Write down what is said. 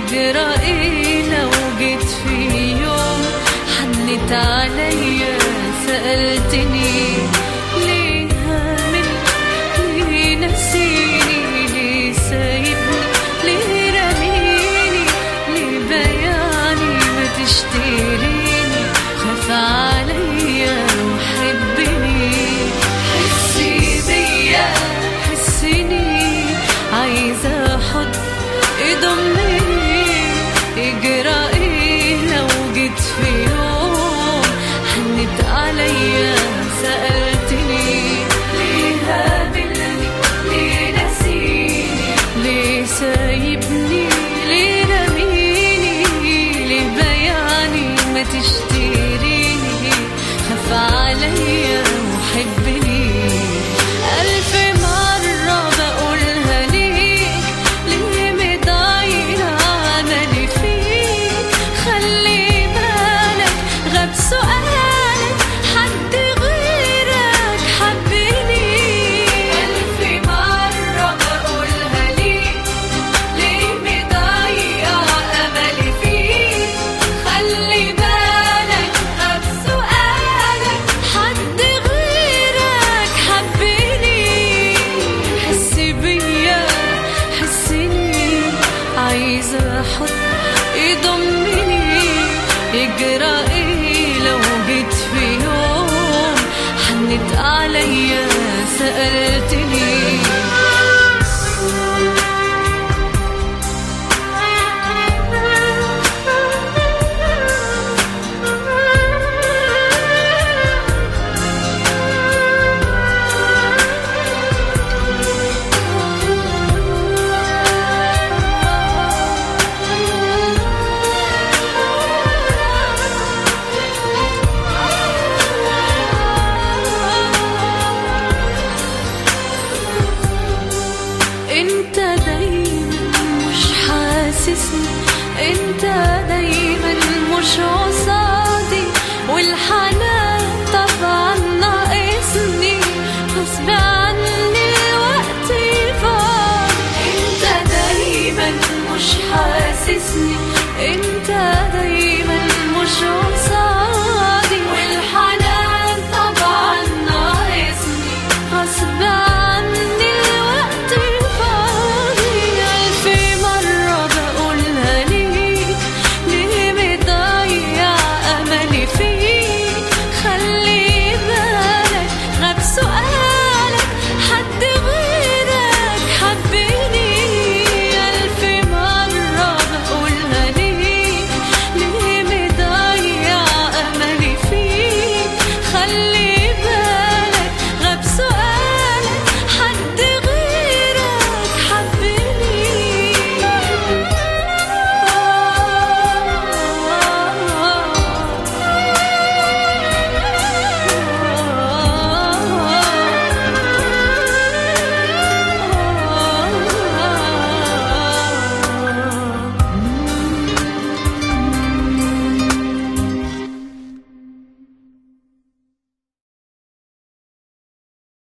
يجرى ايه لو جيت في يوم حنت عليا سألتني ليه هامل ليه نسيني ليه سايبني ليه رميني ليه بياني ما تشتريني خاف عليا وحبني حسي بيا حسني عايزة حضن يضمني يجرى ايه لو جيت في يوم حنت عليا سألتني ليه هابلني ليه نسيني ليه سايبني ليه رميني ليه بياني ما تشتريني خاف عليا وحبني ألف مرة بقولها ليك ليه مضايقة أملي فيك خلي بالك غاب سؤالك حد غيرك حبني ألف مرة بقولها ليك ليه مضايقة أملي فيك خلي بالك غاب سؤالك حد غيرك حبني حس بيا حسني عايزة أحط يضمني يجرى ايه لو جيت في يوم حنت عليا سألتني انت دايما مش حاسسني انت دايما مش قصادي والحنان طبعا ناقصني غصب عني الوقت يفاض انت دايما مش حاسسني